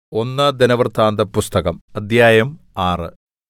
ഒന്ന് ദിനവൃത്താന്തപുസ്തകം അധ്യായം ആറ്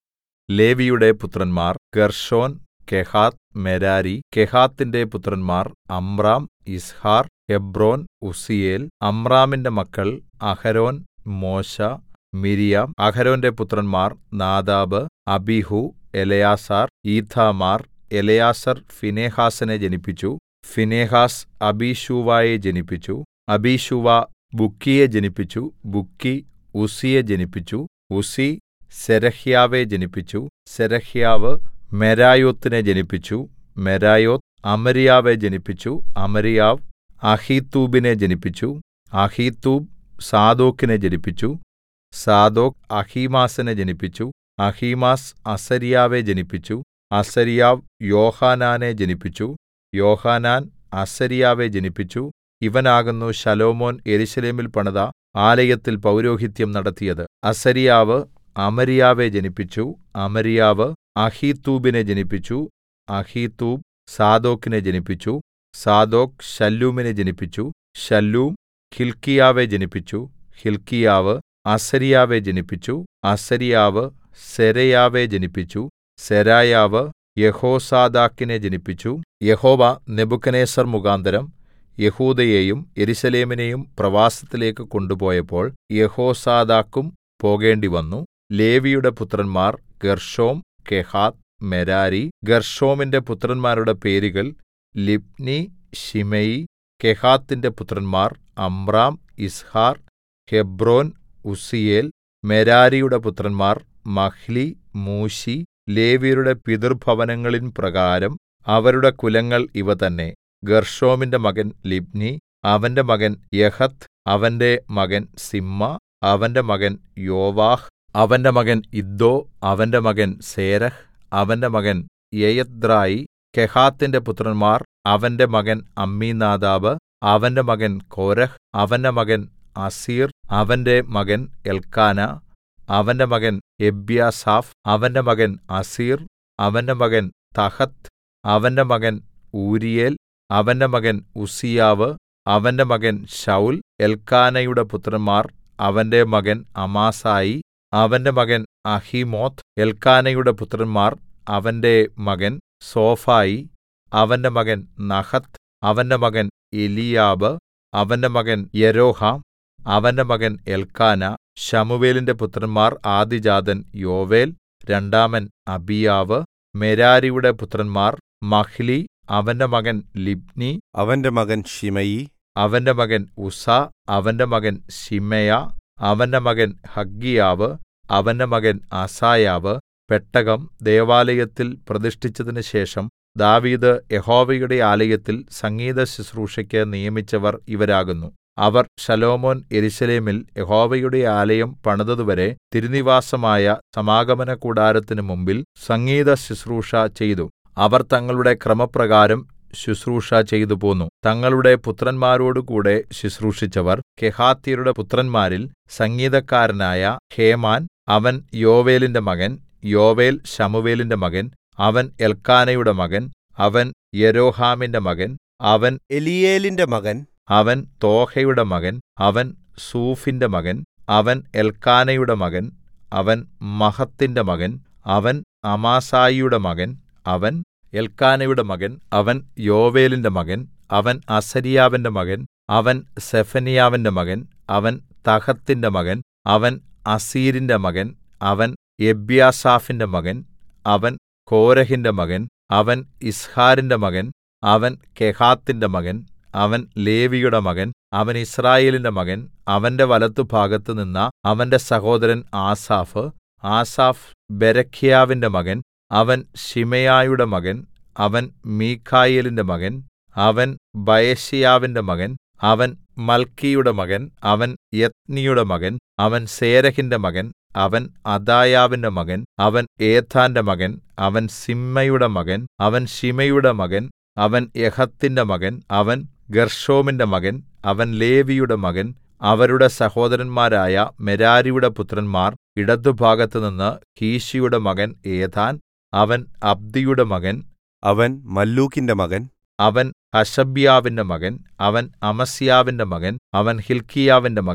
ലേവിയുടെ പുത്രന്മാർ ഗേർശോൻ കെഹാത്ത് മെരാരി കെഹാത്തിന്റെ പുത്രന്മാർ അമ്രാം യിസ്ഹാർ ഹെബ്രോൻ ഉസ്സീയേൽ അമ്രാമിന്റെ മക്കൾ അഹരോൻ മോശെ മിര്യാം അഹരോന്റെ പുത്രന്മാർ Nadab Abihu Eleazar Ithamar Eleazar ഫീനെഹാസിനെ ജനിപ്പിച്ചു ഫീനെഹാസ് അബീശൂവയെ ജനിപ്പിച്ചു അബീശൂവ ബുക്കിയെ ജനിപ്പിച്ചു ബുക്കി ഉസ്സിയെ ജനിപ്പിച്ചു ഉസ്സി സെരഹ്യാവെ ജനിപ്പിച്ചു സെരഹ്യാവ് മെരായോത്തിനെ ജനിപ്പിച്ചു മെരായോത്ത് അമര്യാവെ ജനിപ്പിച്ചു അമര്യാവ് അഹീത്തൂബിനെ ജനിപ്പിച്ചു അഹീത്തൂബ് സാദോക്കിനെ ജനിപ്പിച്ചു സാദോക്ക് അഹീമാസിനെ ജനിപ്പിച്ചു അഹീമാസ് അസര്യാവെ ജനിപ്പിച്ചു അസര്യാവ് യോഹാനാനെ ജനിപ്പിച്ചു യോഹാനാൻ അസര്യാവെ ജനിപ്പിച്ചു ഇവനാകുന്നു ശലോമോൻ യെരൂശലേമിൽ പണിത ആലയത്തിൽ പൗരോഹിത്യം നടത്തിയത് അസര്യാവ് അമര്യാവെ ജനിപ്പിച്ചു അമര്യാവ് അഹീത്തൂബിനെ ജനിപ്പിച്ചു അഹീത്തൂബ് സാദോക്കിനെ ജനിപ്പിച്ചു സാദോക്ക് ശല്ലൂമിനെ ജനിപ്പിച്ചു ശല്ലൂം ഹില്ക്കീയാവെ ജനിപ്പിച്ചു ഹില്ക്കീയാവ് അസര്യാവെ ജനിപ്പിച്ചു അസര്യാവ് സെരായാവെ ജനിപ്പിച്ചു സെരായാവ് യെഹോസാദാക്കിനെ ജനിപ്പിച്ചു യഹോവ നെബൂഖദ്നേസർ മുഖാന്തരം യെഹൂദയെയും യെരൂശലേമിനെയും പ്രവാസത്തിലേക്ക് കൊണ്ടുപോയപ്പോൾ യെഹോസാദാക്കും പോകേണ്ടിവന്നു ലേവിയുടെ പുത്രന്മാർ ഗെർശോം കെഹാത്ത് മെരാരി ഗെർശോമിന്റെ പുത്രന്മാരുടെ പേരുകൾ ലിബ്നി ശിമെയി കെഹാത്തിന്റെ പുത്രന്മാർ അമ്രാം യിസ്ഹാർ ഹെബ്രോൻ ഉസ്സീയേൽ മെരാരിയുടെ പുത്രന്മാർ മഹ്ലി മൂശി ലേവ്യരുടെ പിതൃഭവനങ്ങളിൻ പ്രകാരം അവരുടെ കുലങ്ങൾ ഇവ തന്നെ ഗെർശോമിന്റെ മകൻ ലിബ്നി അവന്റെ മകൻ യഹത്ത് അവന്റെ മകൻ സിമ്മ അവന്റെ മകൻ യോവാഹ് അവന്റെ മകൻ ഇദ്ദോ അവന്റെ മകൻ സേരഹ് അവന്റെ മകൻ യെയഥ്രായി കെഹാത്തിന്റെ പുത്രന്മാർ അവന്റെ മകൻ അമ്മീനാദാബ് അവന്റെ മകൻ കോരഹ് അവന്റെ മകൻ അസീർ അവന്റെ മകൻ എൽക്കാന അവന്റെ മകൻ എബ്യാസാഫ് അവന്റെ മകൻ അസീർ അവന്റെ മകൻ തഹത്ത് അവന്റെ മകൻ ഊരീയേൽ അവന്റെ മകൻ ഉസ്സിയാവ് അവന്റെ മകൻ ശൌൽ എൽക്കാനയുടെ പുത്രന്മാർ അവന്റെ മകൻ അമാസായി അവന്റെ മകൻ അഹീമോത്ത് എൽക്കാനയുടെ പുത്രന്മാർ അവന്റെ മകൻ സോഫായി അവന്റെ മകൻ നഹത്ത് അവന്റെ മകൻ എലീയാബ് അവന്റെ മകൻ യെരോഹാം അവന്റെ മകൻ എൽക്കാന ശമൂവേലിന്റെ പുത്രന്മാർ ആദ്യജാതൻ യോവേൽ രണ്ടാമൻ അബീയാവ് മെരാരിയുടെ പുത്രന്മാർ മഹ്ലി അവന്റെ മകൻ ലിബ്നി അവന്റെ മകൻ ശിമയി അവന്റെ മകൻ ഉസ അവന്റെ മകൻ ശിമെയ അവന്റെ മകൻ ഹഗ്ഗീയാവ് അവന്റെ മകൻ അസായാവ് പെട്ടകം ദേവാലയത്തിൽ പ്രതിഷ്ഠിച്ചതിന് ശേഷം ദാവീദ് യഹോവയുടെ ആലയത്തിൽ സംഗീത ശുശ്രൂഷയ്ക്ക് നിയമിച്ചവർ ഇവരാകുന്നു അവർ ശലോമോൻ യെരൂശലേമിൽ യഹോവയുടെ ആലയം പണിതതുവരെ തിരുനിവാസമായ സമാഗമന കൂടാരത്തിനു മുമ്പിൽ സംഗീത ശുശ്രൂഷ ചെയ്തു അവർ തങ്ങളുടെ ക്രമപ്രകാരം ശുശ്രൂഷ ചെയ്തു പോന്നു തങ്ങളുടെ പുത്രന്മാരോടുകൂടെ ശുശ്രൂഷിച്ചവർ കെഹാത്യരുടെ പുത്രന്മാരിൽ സംഗീതക്കാരനായ ഹേമാൻ അവൻ യോവേലിന്റെ മകൻ യോവേൽ ശമുവേലിന്റെ മകൻ അവൻ എൽക്കാനയുടെ മകൻ അവൻ യെരോഹാമിന്റെ മകൻ അവൻ എലിയേലിന്റെ മകൻ അവൻ തോഹയുടെ മകൻ അവൻ സൂഫിന്റെ മകൻ അവൻ എൽക്കാനയുടെ മകൻ അവൻ മഹത്തിന്റെ മകൻ അവൻ അമാസായിയുടെ മകൻ അവൻ എൽക്കാനയുടെ മകൻ അവൻ യോവേലിന്റെ മകൻ അവൻ അസര്യാവിന്റെ മകൻ അവൻ സെഫന്യാവിന്റെ മകൻ അവൻ തഹത്തിന്റെ മകൻ അവൻ അസീരിന്റെ മകൻ അവൻ എബ്യാസാഫിന്റെ മകൻ അവൻ കോരഹിന്റെ മകൻ അവൻ ഇസ്ഹാരിന്റെ മകൻ അവൻ കെഹാത്തിന്റെ മകൻ അവൻ ലേവിയുടെ മകൻ അവൻ യിസ്രായേലിന്റെ മകൻ അവന്റെ വലത്തുഭാഗത്ത് നിന്ന അവന്റെ സഹോദരൻ ആസാഫ് ആസാഫ് ബെരെഖ്യാവിന്റെ മകൻ അവൻ ശിമെയായുടെ മകൻ അവൻ മീഖായേലിന്റെ മകൻ അവൻ ബയശയാവിന്റെ മകൻ അവൻ മൽക്കിയുടെ മകൻ അവൻ യത്നിയുടെ മകൻ അവൻ സേരഹിന്റെ മകൻ അവൻ അദായാവിന്റെ മകൻ അവൻ ഏഥാന്റെ മകൻ അവൻ സിമ്മയുടെ മകൻ അവൻ ശിമയുടെ മകൻ അവൻ യഹത്തിന്റെ മകൻ അവൻ ഗർഷോമിന്റെ മകൻ അവൻ ലേവിയുടെ മകൻ അവരുടെ സഹോദരന്മാരായ മെരാരിയുടെ പുത്രന്മാർ ഇടത്തുഭാഗത്തുനിന്ന് കീശിയുടെ മകൻ ഏഥാൻ അവൻ അബ്ദിയുടെ മകൻ അവൻ മല്ലൂക്കിന്റെ മകൻ അവൻ ഹശബ്യാവിന്റെ മകൻ അവൻ അമസ്യാവിന്റെ മകൻ അവൻ ഹില്ക്കീയാവിന്റെ മകൻ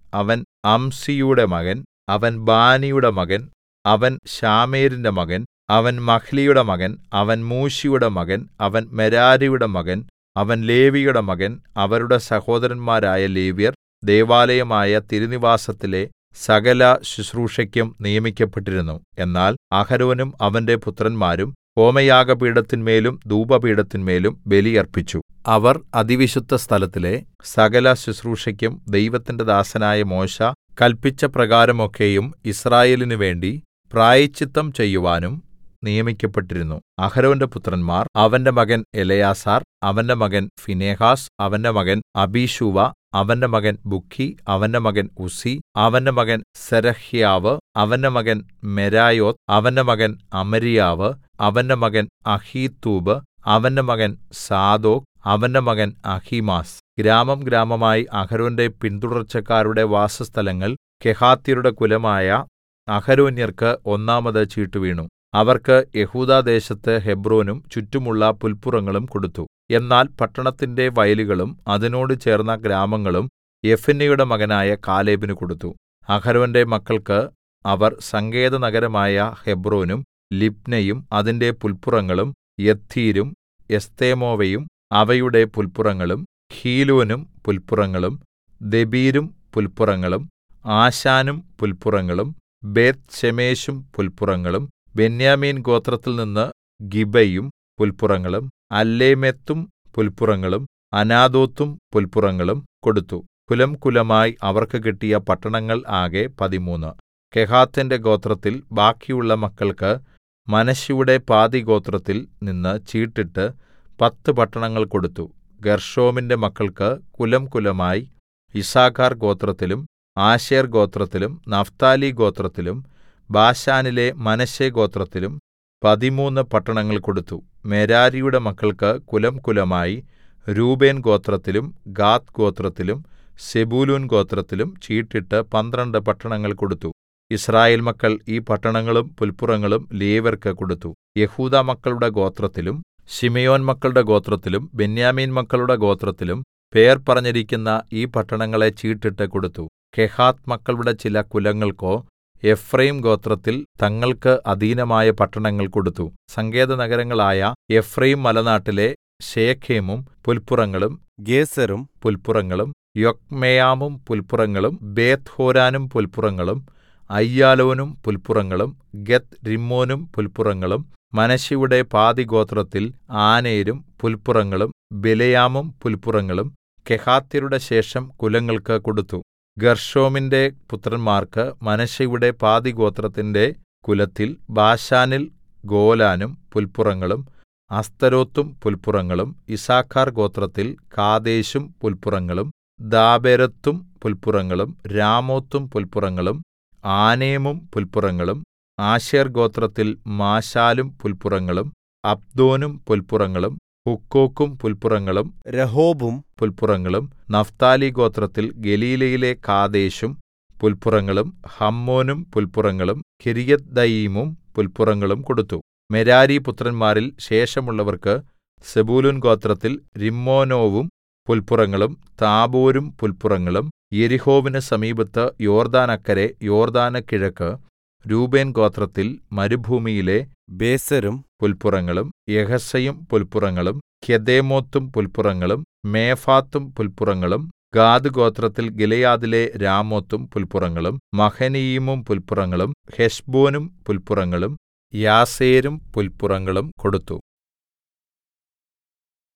അവൻ അംസിയുടെ മകൻ അവൻ ബാനിയുടെ മകൻ അവൻ ശാമേരിന്റെ മകൻ അവൻ മഹ്ലിയുടെ മകൻ അവൻ മൂശിയുടെ മകൻ അവൻ മെരാരിയുടെ മകൻ അവൻ ലേവിയുടെ മകൻ അവരുടെ സഹോദരന്മാരായ ലേവ്യർ ദൈവാലയമായ തിരുനിവാസത്തിലെ സകല ശുശ്രൂഷയ്ക്കും നിയമിക്കപ്പെട്ടിരുന്നു എന്നാൽ അഹരോനും അവന്റെ പുത്രന്മാരും ഹോമയാഗപീഠത്തിന്മേലും ധൂപപീഠത്തിന്മേലും ബലിയർപ്പിച്ചു അവർ അതിവിശുദ്ധ സ്ഥലത്തിലെ സകല ശുശ്രൂഷയ്ക്കും ദൈവത്തിന്റെ ദാസനായ മോശെ കല്പിച്ച പ്രകാരമൊക്കെയും യിസ്രായേലിന് വേണ്ടി പ്രായശ്ചിത്തം ചെയ്യുവാനും നിയമിക്കപ്പെട്ടിരുന്നു അഹരോന്റെ പുത്രന്മാർ അവന്റെ മകൻ എലെയാസാർ അവന്റെ മകൻ ഫിനെഹാസ് അവന്റെ മകൻ അബീശൂവ അവന്റെ മകൻ ബുക്കി അവന്റെ മകൻ ഉസ്സി അവന്റെ മകൻ സെരഹ്യാവ് അവന്റെ മകൻ മെരായോത്ത് അവന്റെ മകൻ അമര്യാവ് അവന്റെ മകൻ അഹീത്തൂബ് അവന്റെ മകൻ സാദോക് അവന്റെ മകൻ അഹീമാസ് ഗ്രാമം ഗ്രാമമായി അഹരോന്റെ പിന്തുടർച്ചക്കാരുടെ വാസസ്ഥലങ്ങൾ കെഹാത്യരുടെ കുലമായ അഹരോന്യർക്ക് ഒന്നാമത് ചീട്ടുവീണു അവർക്ക് യെഹൂദാദേശത്ത് ഹെബ്രോനും ചുറ്റുമുള്ള പുല്പുറങ്ങളും കൊടുത്തു എന്നാൽ പട്ടണത്തിന്റെ വയലുകളും അതിനോട് ചേർന്ന ഗ്രാമങ്ങളും യെഫുന്നെയുടെ മകനായ കാലേബിന് കൊടുത്തു അഹരോന്റെ മക്കൾക്ക് അവർ സങ്കേതനഗരമായ ഹെബ്രോനും ലിബ്നയും അതിന്റെ പുല്പുറങ്ങളും യത്തീരും എസ്തെമോവയും അവയുടെ പുല്പുറങ്ങളും ഹീലോനും പുല്പുറങ്ങളും ദെബീരും പുല്പുറങ്ങളും ആശാനും പുല്പുറങ്ങളും ബേത്ത്ശെമെശും പുല്പുറങ്ങളും ബെന്യാമീൻ ഗോത്രത്തിൽ നിന്ന് ഗിബയും പുല്പുറങ്ങളും അല്ലേമെത്തും പുല്പുറങ്ങളും അനാഥോത്തും പുല്പുറങ്ങളും കൊടുത്തു കുലംകുലമായി അവർക്ക് കിട്ടിയ പട്ടണങ്ങൾ ആകെ പതിമൂന്ന് കെഹാത്തിന്റെ ഗോത്രത്തിൽ ബാക്കിയുള്ള മക്കൾക്ക് മനശ്ശെയുടെ പാതിഗോത്രത്തിൽ നിന്ന് ചീട്ടിട്ട് പത്ത് പട്ടണങ്ങൾ കൊടുത്തു ഗെർശോമിന്റെ മക്കൾക്ക് കുലംകുലമായി യിസ്സാഖാർ ഗോത്രത്തിലും ആശേർ ഗോത്രത്തിലും നഫ്താലി ഗോത്രത്തിലും ബാശാനിലെ മനശ്ശെ ഗോത്രത്തിലും പതിമൂന്ന് പട്ടണങ്ങൾ കൊടുത്തു മെരാരിയുടെ മക്കൾക്ക് കുലംകുലമായി രൂബേൻ ഗോത്രത്തിലും ഗാദ് ഗോത്രത്തിലും സെബൂലൂൻ ഗോത്രത്തിലും ചീട്ടിട്ട് പന്ത്രണ്ട് പട്ടണങ്ങൾ കൊടുത്തു യിസ്രായേൽ മക്കൾ ഈ പട്ടണങ്ങളും പുല്പുറങ്ങളും ലേവ്യർക്ക് കൊടുത്തു യെഹൂദാ മക്കളുടെ ഗോത്രത്തിലും ശിമെയോൻ മക്കളുടെ ഗോത്രത്തിലും ബെന്യാമീൻ മക്കളുടെ ഗോത്രത്തിലും പേർ പറഞ്ഞിരിക്കുന്ന ഈ പട്ടണങ്ങളെ ചീട്ടിട്ട് കൊടുത്തു കെഹാത്ത് മക്കളുടെ ചില കുലങ്ങൾക്കോ എഫ്രയീം ഗോത്രത്തിൽ തങ്ങൾക്ക് അധീനമായ പട്ടണങ്ങൾ കൊടുത്തു സങ്കേതനഗരങ്ങളായ എഫ്രയീം മലനാട്ടിലെ ശേഖേമും പുല്പുറങ്ങളും ഗേസെറും പുല്പുറങ്ങളും യൊക്മെയാമും പുല്പുറങ്ങളും ബേത്ത്ഹോരാനും പുല്പുറങ്ങളും അയ്യാലോനും പുല്പുറങ്ങളും ഗത്ത് റിമ്മോനും പുല്പുറങ്ങളും മനശ്ശെയുടെ പാതിഗോത്രത്തിൽ ആനേരും പുല്പുറങ്ങളും ബിലെയാമും പുല്പുറങ്ങളും കെഹാത്യരുടെ ശേഷം കുലങ്ങൾക്ക് കൊടുത്തു ഗർഷോമിന്റെ പുത്രന്മാർക്ക് മനശ്ശെയുടെ പാതിഗോത്രത്തിന്റെ കുലത്തിൽ ബാശാനിൽ ഗോലാനും പുല്പുറങ്ങളും അസ്തരോത്തും പുല്പുറങ്ങളും യിസ്സാഖാർ ഗോത്രത്തിൽ കാദേശും പുല്പുറങ്ങളും ദാബെരത്തും പുല്പുറങ്ങളും രാമോത്തും പുല്പുറങ്ങളും ആനേമും പുല്പുറങ്ങളും ആശേർ ഗോത്രത്തിൽ മാശാലും പുല്പുറങ്ങളും അബ്ദോനും പുല്പുറങ്ങളും ഹുക്കോക്കും പുല്പുറങ്ങളും രഹോബും പുല്പുറങ്ങളും നഫ്താലി ഗോത്രത്തിൽ ഗലീലയിലെ കാദേശും പുല്പുറങ്ങളും ഹമ്മോനും പുല്പുറങ്ങളും കിര്യത്ദയീമും പുല്പുറങ്ങളും കൊടുത്തു മെരാരി പുത്രന്മാരിൽ ശേഷമുള്ളവർക്ക് സെബൂലൂൻ ഗോത്രത്തിൽ റിമ്മോനോവും പുല്പുറങ്ങളും താബോരും പുല്പുറങ്ങളും യെരിഹോവിന് സമീപത്ത് യോർദ്ദാനക്കരെ യോർദ്ദാന് കിഴക്ക് രൂബേൻ ഗോത്രത്തിൽ മരുഭൂമിയിലെ ബേസെരും പുല്പുറങ്ങളും യഹസയും പുല്പുറങ്ങളും കെദേമോത്തും പുല്പുറങ്ങളും മേഫാത്തും പുല്പുറങ്ങളും ഗാദ് ഗോത്രത്തിൽ ഗിലെയാദിലെ രാമോത്തും പുല്പുറങ്ങളും മഹനയീമും പുല്പുറങ്ങളും ഹെശ്ബോനും പുല്പുറങ്ങളും യാസേരും പുല്പുറങ്ങളും കൊടുത്തു